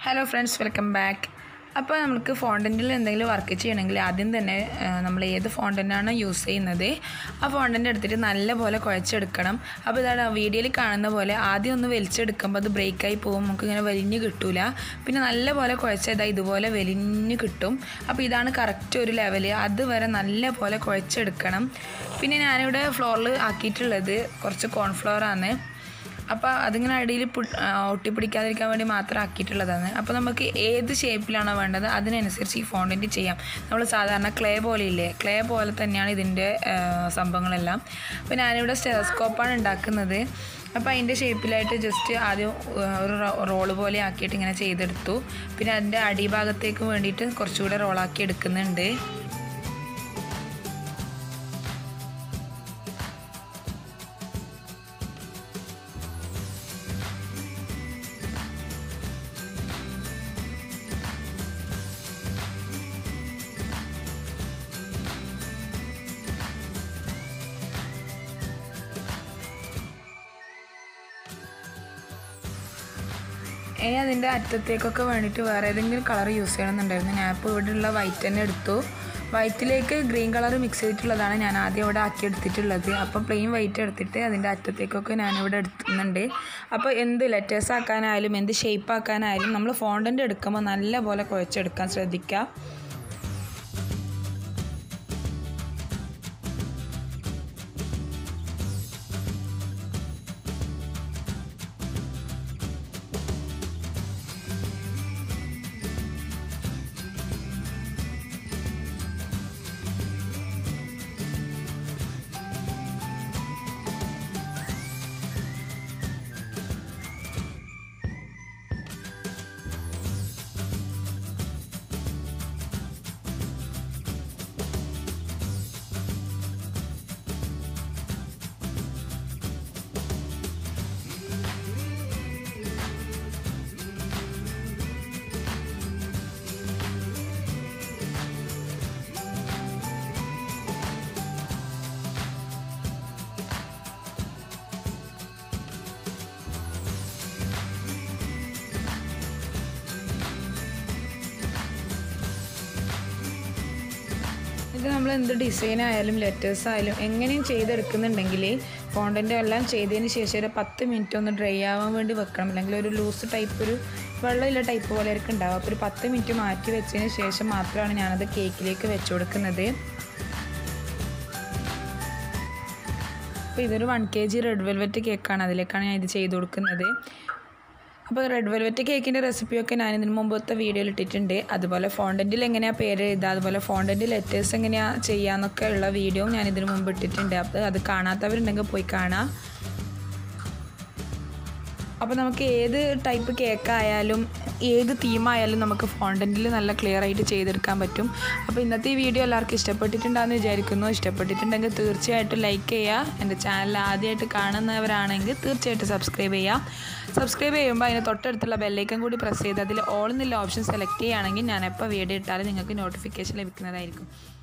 hello friends welcome back അപ്പോൾ നമുക്ക് ഫോണ്ടൻറ്റിൽ എന്തെങ്കിലും വർക്ക് ചെയ്യണമെങ്കിൽ ആദ്യം തന്നെ ആ, നമ്മൾ ഏത് ഫോണ്ടൻ്റാണ് യൂസ് ചെയ്യുന്നത് ആ ഫോണ്ടൻ്റ് എടുത്തിട്ട് നല്ലപോലെ കുഴച്ചെടുക്കണം അപ്പോൾ ഇതാണ് വീഡിയോയിൽ കാണുന്ന പോലെ ആദ്യം ഒന്ന് വലിച്ചെടുക്കുമ്പോൾ അത് ബ്രേക്കായി പോകും നമുക്ക് ഇങ്ങനെ വലിഞ്ഞ് കിട്ടൂല പിന്നെ നല്ലപോലെ കുഴച്ചതാ ഇതുപോലെ വലിഞ്ഞ് കിട്ടും അപ്പോൾ ഇതാണ് കറക്റ്റ് ഒരു ലെവല് അതുവരെ നല്ലപോലെ കുഴച്ചെടുക്കണം പിന്നെ ഞാനിവിടെ ഫ്ലോറിൽ ആക്കിയിട്ടുള്ളത് കുറച്ച് കോൺഫ്ലവർ ആണ് അപ്പോൾ അതിങ്ങനെ അടിയിൽ ഒട്ടിപ്പിടിക്കാതിരിക്കാൻ വേണ്ടി മാത്രം ആക്കിയിട്ടുള്ളതാണ് അപ്പോൾ നമുക്ക് ഏത് ഷേപ്പിലാണോ വേണ്ടത് അതിനനുസരിച്ച് ഈ ഫോണ്ടിൻ്റെ ചെയ്യാം നമ്മൾ സാധാരണ ക്ലേ പോലെ ഇല്ലേ ക്ലേ പോലെ തന്നെയാണ് ഇതിൻ്റെ ആ, സംഭവങ്ങളെല്ലാം അപ്പോൾ ഞാനിവിടെ സ്റ്റെറോസ്കോപ്പാണ് ഉണ്ടാക്കുന്നത് അപ്പോൾ അതിൻ്റെ ഷേപ്പിലായിട്ട് ജസ്റ്റ് ആദ്യം ആ, ഒരു റോള് പോലെ ആക്കിയിട്ട് ഇങ്ങനെ ചെയ്തെടുത്തു പിന്നെ അതിൻ്റെ അടിഭാഗത്തേക്ക് വേണ്ടിയിട്ട് കുറച്ചുകൂടെ റോളാക്കി എടുക്കുന്നുണ്ട് ഇനി അതിൻ്റെ അറ്റത്തേക്കൊക്കെ വേണ്ടിയിട്ട് വേറെ ഏതെങ്കിലും കളർ യൂസ് ചെയ്യണമെന്നുണ്ടായിരുന്നു ഞാൻ ഇപ്പോൾ ഇവിടെയുള്ള വൈറ്റ് തന്നെ എടുത്തു വൈറ്റിലേക്ക് ഗ്രീൻ കളർ മിക്സ് ചെയ്തിട്ടുള്ളതാണ് ഞാൻ ആദ്യം ഇവിടെ ആക്കി എടുത്തിട്ടുള്ളത് അപ്പോൾ പ്ലെയിൻ വൈറ്റ് എടുത്തിട്ട് അതിൻ്റെ അറ്റത്തേക്കൊക്കെ ഞാനിവിടെ എടുക്കുന്നുണ്ട് അപ്പോൾ എന്ത് ലെറ്റേഴ്സ് ആക്കാനായാലും എന്ത് ഷേപ്പ് ആക്കാനായാലും നമ്മൾ ഫോണ്ടൻ്റ് എടുക്കുമ്പോൾ നല്ല പോലെ കുഴച്ചെടുക്കാൻ ശ്രദ്ധിക്കുക ഇത് നമ്മൾ എന്ത് ഡിസൈൻ ആയാലും ലെറ്റേഴ്സ് ആയാലും എങ്ങനെയും ചെയ്തെടുക്കുന്നുണ്ടെങ്കിൽ ഫോണ്ടൻ്റ് എല്ലാം ചെയ്തതിന് ശേഷം ഒരു പത്ത് മിനിറ്റ് ഒന്ന് ഡ്രൈ ആവാൻ വേണ്ടി വെക്കണം അല്ലെങ്കിൽ ഒരു ലൂസ് ടൈപ്പ് ഒരു വെള്ളമില്ല ടൈപ്പ് പോലെ ആയിരിക്കും ഉണ്ടാവുക അപ്പോൾ ഒരു പത്ത് മിനിറ്റ് മാറ്റി വെച്ചതിന് ശേഷം മാത്രമാണ് ഞാനത് കേക്കിലേക്ക് വെച്ച് കൊടുക്കുന്നത് അപ്പോൾ ഇതൊരു one K G red velvet കേക്കാണ് അതിലേക്കാണ് ഞാൻ ഇത് ചെയ്ത് കൊടുക്കുന്നത് അപ്പോൾ റെഡ് വെൽവെറ്റ് കേക്കിൻ്റെ റെസിപ്പിയൊക്കെ ഞാൻ ഇതിന് മുമ്പത്തെ വീഡിയോയിൽ ഇട്ടിട്ടുണ്ട് അതുപോലെ ഫോണ്ടൻറ്റിൽ എങ്ങനെയാണ് പേര് എഴുതുക അതുപോലെ ഫോണ്ടൻറ്റ് ലെറ്റേഴ്സ് എങ്ങനെയാണ് ചെയ്യാന്നൊക്കെ ഉള്ള വീഡിയോ ഞാൻ ഇതിന് മുമ്പ് ഇട്ടിട്ടുണ്ട് അപ്പോൾ അത് കാണാത്തവരുണ്ടെങ്കിൽ പോയി കാണാം അപ്പോൾ നമുക്ക് ഏത് ടൈപ്പ് കേക്ക് ആയാലും ഏത് തീമായാലും നമുക്ക് ഫോണ്ടൻറ്റിൽ നല്ല ക്ലിയർ ആയിട്ട് ചെയ്തെടുക്കാൻ പറ്റും അപ്പോൾ ഇന്നത്തെ ഈ വീഡിയോ എല്ലാവർക്കും ഇഷ്ടപ്പെട്ടിട്ടുണ്ടാകുമെന്ന് വിചാരിക്കുന്നു ഇഷ്ടപ്പെട്ടിട്ടുണ്ടെങ്കിൽ തീർച്ചയായിട്ടും ലൈക്ക് ചെയ്യുക എൻ്റെ ചാനൽ ആദ്യമായിട്ട് കാണുന്നവരാണെങ്കിൽ തീർച്ചയായിട്ടും സബ്സ്ക്രൈബ് ചെയ്യുക സബ്സ്ക്രൈബ് ചെയ്യുമ്പോൾ അതിന് തൊട്ടടുത്തുള്ള ബെല്ലൈക്കൻ കൂടി പ്രസ് ചെയ്ത് അതിൽ ഓൾ എന്നുള്ള ഓപ്ഷൻ സെലക്ട് ചെയ്യുകയാണെങ്കിൽ ഞാൻ എപ്പോൾ വീഡിയോ ഇട്ടാലും നിങ്ങൾക്ക് നോട്ടിഫിക്കേഷൻ ലഭിക്കുന്നതായിരിക്കും